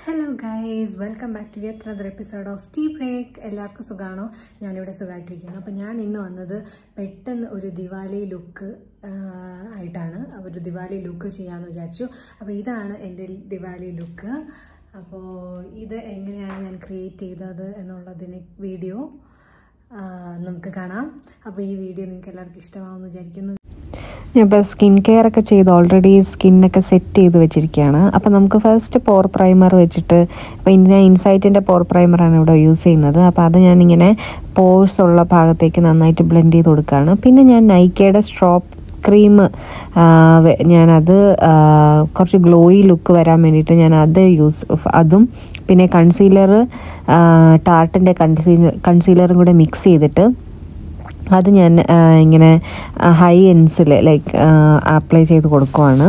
hello guys welcome back to yet another episode of tea break എല്ലാവർക്കും സുഖമാണോ ഞാനിവിടെ സുഖമായിട്ടിരിക്കുന്നു അപ്പോൾ ഞാൻ ഇന്ന് വന്നത് പെട്ടെന്ന് ഒരു ദിവാലി ലുക്ക് ആയിട്ടാണ് അപ്പോൾ ഒരു ദിവാലി ലുക്ക് ചെയ്യാമെന്ന് വിചാരിച്ചു അപ്പോൾ ഇതാണ് എൻ്റെ ദിവാലി ലുക്ക് അപ്പോൾ ഇത് എങ്ങനെയാണ് ഞാൻ ക്രിയേറ്റ് ചെയ്തത് എന്നുള്ളതിന് വീഡിയോ നമുക്ക് കാണാം അപ്പോൾ ഈ വീഡിയോ നിങ്ങൾക്ക് എല്ലാവർക്കും ഇഷ്ടമാവുമെന്ന് വിചാരിക്കുന്നു ഞാൻ ഇപ്പോൾ സ്കിൻ കെയർ ഒക്കെ ചെയ്ത് ഓൾറെഡി സ്കിന്നൊക്കെ സെറ്റ് ചെയ്ത് വെച്ചിരിക്കുകയാണ് അപ്പോൾ നമുക്ക് ഫസ്റ്റ് പോർ പ്രൈമർ വെച്ചിട്ട് ഇപ്പോൾ ഞാൻ ഇൻസൈറ്റിൻ്റെ പോർ പ്രൈമറാണ് ഇവിടെ യൂസ് ചെയ്യുന്നത് അപ്പോൾ അത് ഞാനിങ്ങനെ പോഴ്സ് ഉള്ള ഭാഗത്തേക്ക് നന്നായിട്ട് ബ്ലെൻഡ് ചെയ്ത് കൊടുക്കുകയാണ് പിന്നെ ഞാൻ നൈക്കയുടെ സ്ട്രോപ്പ് ക്രീം ഞാനത് കുറച്ച് ഗ്ലോയി ലുക്ക് വരാൻ വേണ്ടിയിട്ട് ഞാൻ അത് യൂസ് അതും പിന്നെ കൺസീലർ ടാർട്ടിൻ്റെ കൺസീലർ കൺസീലറും കൂടെ മിക്സ് ചെയ്തിട്ട് അത് ഞാൻ ഇങ്ങനെ ഹൈ എൻസിൽ ലൈക്ക് അപ്ലൈ ചെയ്ത് കൊടുക്കുവാണ്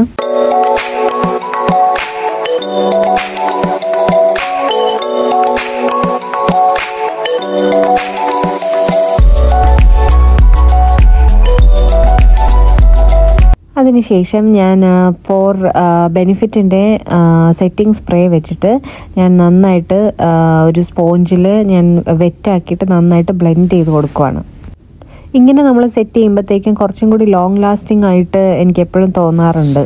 അതിനുശേഷം ഞാൻ പോർ ബെനിഫിറ്റിൻ്റെ സെറ്റിംഗ് സ്പ്രേ വെച്ചിട്ട് ഞാൻ നന്നായിട്ട് ഒരു സ്പോഞ്ചിൽ ഞാൻ വെറ്റാക്കിയിട്ട് നന്നായിട്ട് ബ്ലെൻഡ് ചെയ്ത് കൊടുക്കുവാണ് ഇങ്ങനെ നമ്മൾ സെറ്റ് ചെയ്യുമ്പോഴത്തേക്കും കുറച്ചും കൂടി ലോങ് ലാസ്റ്റിംഗ് ആയിട്ട് എനിക്ക് എപ്പോഴും തോന്നാറുണ്ട്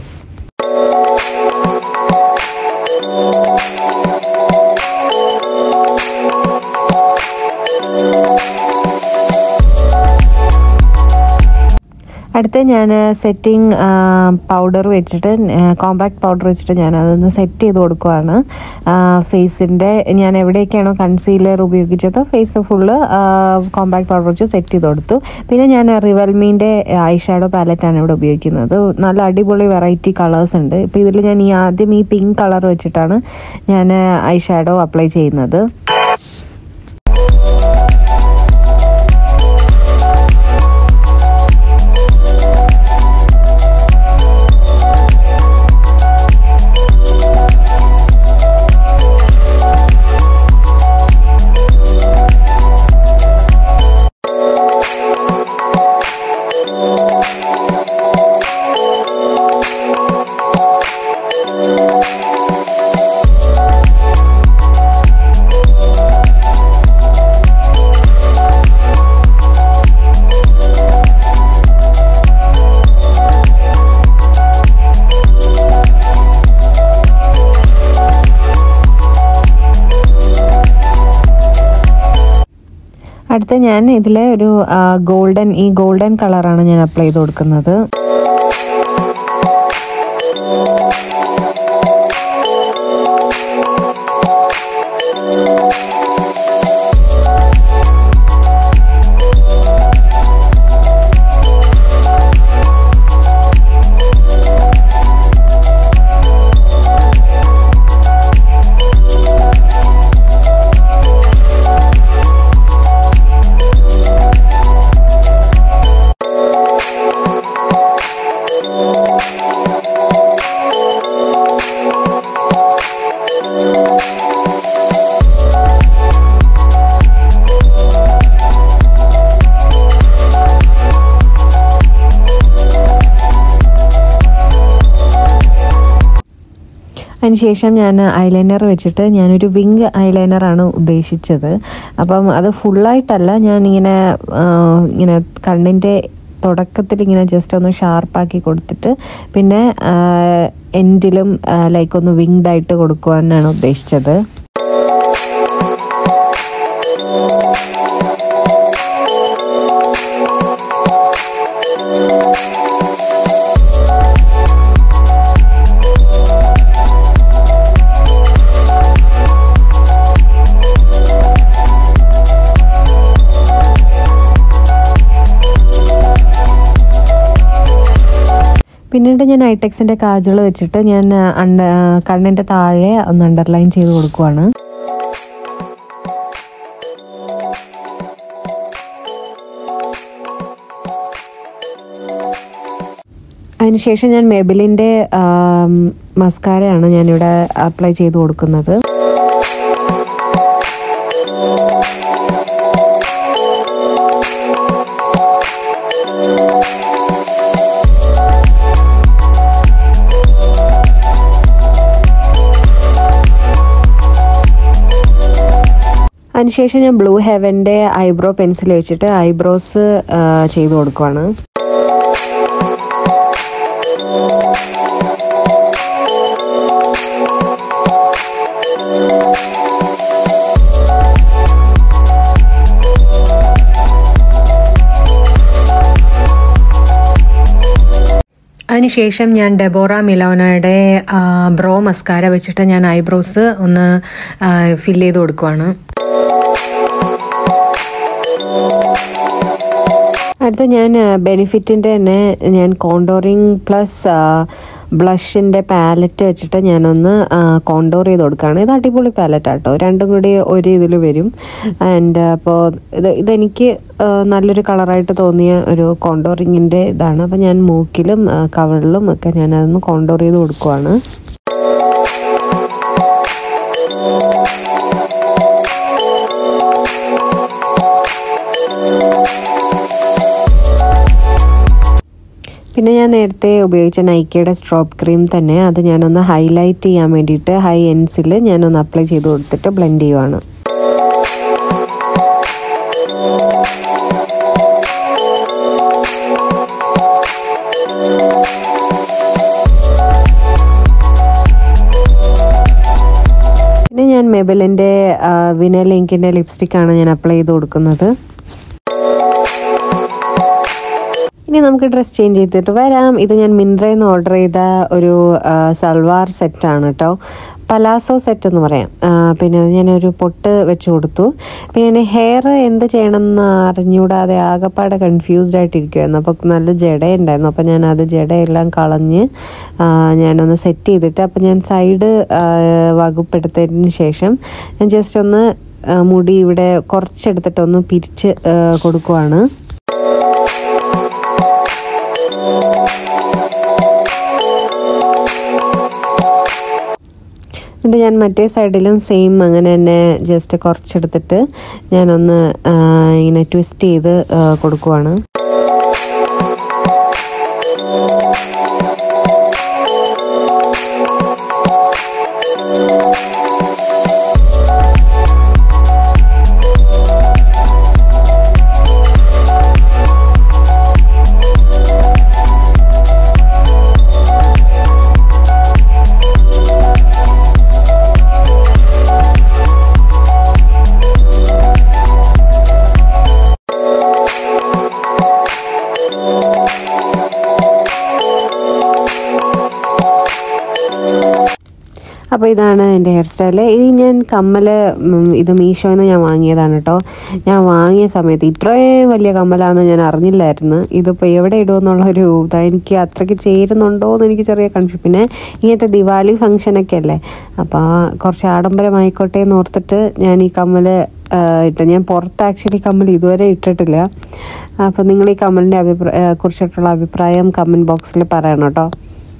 അടുത്ത ഞാൻ സെറ്റിംഗ് പൗഡർ വെച്ചിട്ട് കോമ്പാക്ട് പൗഡർ വെച്ചിട്ട് ഞാൻ അതൊന്ന് സെറ്റ് ചെയ്ത് കൊടുക്കുവാണ് ഫേസിൻ്റെ ഞാൻ എവിടെയൊക്കെയാണോ കൺസീലർ ഉപയോഗിച്ചത് ഫേസ് ഫുള്ള് കോമ്പാക്ട് പൗഡർ വെച്ച് സെറ്റ് ചെയ്ത് കൊടുത്തു പിന്നെ ഞാൻ റിവൽമീൻ്റെ ഐ ഷാഡോ പാലറ്റാണ് ഇവിടെ ഉപയോഗിക്കുന്നത് നല്ല അടിപൊളി വെറൈറ്റി കളേഴ്സ് ഉണ്ട് ഇപ്പോൾ ഇതിൽ ഞാൻ ഈ ആദ്യം ഈ പിങ്ക് കളർ വെച്ചിട്ടാണ് ഞാൻ ഐ ഷാഡോ അപ്ലൈ ചെയ്യുന്നത് അടുത്ത ഞാൻ ഇതിൽ ഒരു ഗോൾഡൻ ഈ ഗോൾഡൻ കളറാണ് ഞാൻ അപ്ലൈ ചെയ്ത് കൊടുക്കുന്നത് അതിനുശേഷം ഞാൻ ഐലൈനർ വെച്ചിട്ട് ഞാനൊരു വിങ് ഐലൈനറാണ് ഉദ്ദേശിച്ചത് അപ്പം അത് ഫുള്ളായിട്ടല്ല ഞാനിങ്ങനെ ഇങ്ങനെ കണ്ണിൻ്റെ തുടക്കത്തിൽ ഇങ്ങനെ ജസ്റ്റ് ഒന്ന് ഷാർപ്പാക്കി കൊടുത്തിട്ട് പിന്നെ എൻഡിലും ലൈക്ക് ഒന്ന് വിങ്ഡ് ആയിട്ട് കൊടുക്കുവാനാണ് ഉദ്ദേശിച്ചത് പിന്നീട് ഞാൻ ഐടെക്സിൻ്റെ കാജുകൾ വെച്ചിട്ട് ഞാൻ അണ്ട കണ്ണിൻ്റെ താഴെ ഒന്ന് അണ്ടർലൈൻ ചെയ്ത് കൊടുക്കുവാണ് അതിനുശേഷം ഞാൻ മെബിലിൻ്റെ മസ്കാരയാണ് ഞാനിവിടെ അപ്ലൈ ചെയ്ത് കൊടുക്കുന്നത് അതിനുശേഷം ഞാൻ ബ്ലൂ ഹെവൻ്റെ ഐബ്രോ പെൻസിൽ വെച്ചിട്ട് ഐബ്രോസ് ചെയ്ത് കൊടുക്കുവാണ് അതിനുശേഷം ഞാൻ ഡെബോറ മിലോനയുടെ ബ്രോ മസ്കാര വെച്ചിട്ട് ഞാൻ ഐബ്രോസ് ഒന്ന് ഫിൽ ചെയ്ത് കൊടുക്കുവാണ് അടുത്ത ഞാൻ ബെനിഫിറ്റിൻ്റെ തന്നെ ഞാൻ കോണ്ടോറിങ് പ്ലസ് ബ്ലഷിൻ്റെ പാലറ്റ് വെച്ചിട്ട് ഞാനൊന്ന് കോണ്ടോർ ചെയ്ത് കൊടുക്കുകയാണ് ഇത് അടിപൊളി പാലറ്റ് ആട്ടോ രണ്ടും കൂടി ഒരു ഇതിൽ വരും ആൻഡ് അപ്പോൾ ഇത് ഇതെനിക്ക് നല്ലൊരു കളറായിട്ട് തോന്നിയ ഒരു കോണ്ടോറിങ്ങിൻ്റെ ഇതാണ് അപ്പോൾ ഞാൻ മൂക്കിലും കവളിലും ഒക്കെ ഞാൻ അതൊന്ന് കോണ്ടോർ ചെയ്ത് കൊടുക്കുവാണ് പിന്നെ ഞാൻ നേരത്തെ ഉപയോഗിച്ച നൈക്കയുടെ സ്ട്രോപ്പ് ക്രീം തന്നെ അത് ഞാനൊന്ന് ഹൈലൈറ്റ് ചെയ്യാൻ വേണ്ടിയിട്ട് ഹൈ എൻസിൽ ഞാനൊന്ന് അപ്ലൈ ചെയ്ത് കൊടുത്തിട്ട് ബ്ലെൻഡ് ചെയ്യുവാണ് പിന്നെ ഞാൻ മെബലിൻ്റെ വിനൽ ഇങ്കിൻ്റെ ലിപ്സ്റ്റിക്കാണ് ഞാൻ അപ്ലൈ ചെയ്ത് കൊടുക്കുന്നത് ഇനി നമുക്ക് ഡ്രസ് ചേഞ്ച് ചെയ്തിട്ട് വരാം ഇത് ഞാൻ മിന്ത്രയിൽ നിന്ന് ഓർഡർ ചെയ്ത ഒരു സൽവാർ സെറ്റാണ് കേട്ടോ പലാസോ സെറ്റ് എന്ന് പറയാം പിന്നെ ഞാനൊരു പൊട്ട് വെച്ച് കൊടുത്തു പിന്നെ ഹെയർ എന്ത് ചെയ്യണം എന്ന് അറിഞ്ഞൂടാതെ ആകെപ്പാടെ കൺഫ്യൂസ്ഡ് ആയിട്ടിരിക്കുമായിരുന്നു അപ്പോൾ നല്ല ജട ഉണ്ടായിരുന്നു അപ്പോൾ ഞാൻ അത് ജടയെല്ലാം കളഞ്ഞ് ഞാനൊന്ന് സെറ്റ് ചെയ്തിട്ട് അപ്പോൾ ഞാൻ സൈഡ് വകുപ്പെടുത്തതിന് ശേഷം ഞാൻ ജസ്റ്റ് ഒന്ന് മുടി ഇവിടെ കുറച്ചെടുത്തിട്ടൊന്ന് പിരിച്ച് കൊടുക്കുവാണ് എന്നിട്ട് ഞാൻ മറ്റേ സൈഡിലും സെയിം അങ്ങനെ തന്നെ ജസ്റ്റ് കുറച്ചെടുത്തിട്ട് ഞാനൊന്ന് ഇങ്ങനെ ട്വിസ്റ്റ് ചെയ്ത് കൊടുക്കുവാണ് അപ്പോൾ ഇതാണ് എൻ്റെ ഹെയർ സ്റ്റൈൽ ഇത് ഞാൻ കമ്മൽ ഇത് മീഷോയിൽ നിന്ന് ഞാൻ വാങ്ങിയതാണ് കേട്ടോ ഞാൻ വാങ്ങിയ സമയത്ത് ഇത്രയും വലിയ കമ്മലാണെന്ന് ഞാൻ അറിഞ്ഞില്ലായിരുന്നു ഇതിപ്പോൾ എവിടെ ഇടുമെന്നുള്ളൊരു ഇതാ എനിക്ക് അത്രയ്ക്ക് ചേരുന്നുണ്ടോ എന്ന് എനിക്ക് ചെറിയ കൺഫ്യൂഷൻ പിന്നെ ഇങ്ങനത്തെ ദിവാലി ഫംഗ്ഷനൊക്കെ അല്ലേ അപ്പോൾ കുറച്ച് ആഡംബരമായിക്കോട്ടെ എന്ന് ഓർത്തിട്ട് ഞാൻ ഈ കമ്മൽ ഇട്ട് ഞാൻ പുറത്ത് ആക്ച്വലി കമ്മൽ ഇതുവരെ ഇട്ടിട്ടില്ല അപ്പോൾ നിങ്ങൾ ഈ കമ്മലിൻ്റെ അഭിപ്രായ കുറിച്ചിട്ടുള്ള അഭിപ്രായം കമൻറ്റ് ബോക്സിൽ പറയണം കേട്ടോ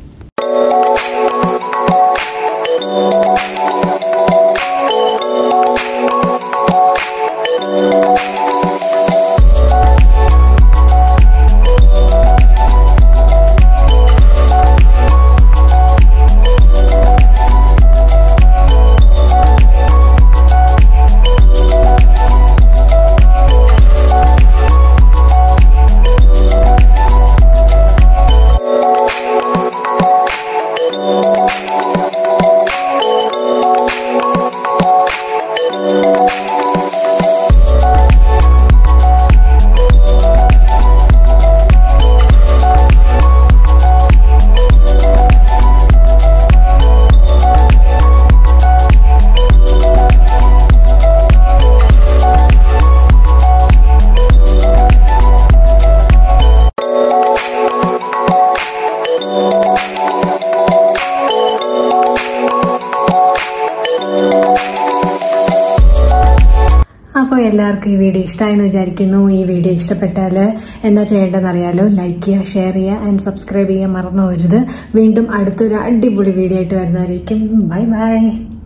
അപ്പോൾ എല്ലാവർക്കും ഈ വീഡിയോ ഇഷ്ടമായെന്ന് വിചാരിക്കുന്നു ഈ വീഡിയോ ഇഷ്ടപ്പെട്ടാൽ എന്താ ചെയ്യേണ്ടതെന്ന് അറിയാലോ ലൈക്ക് ചെയ്യുക ഷെയർ ചെയ്യുക ആൻഡ് സബ്സ്ക്രൈബ് ചെയ്യാൻ മറന്നു പോരുത് വീണ്ടും അടുത്തൊരു അടിപൊളി വീഡിയോ ആയിട്ട് വരുന്നതായിരിക്കും ബൈ ബൈ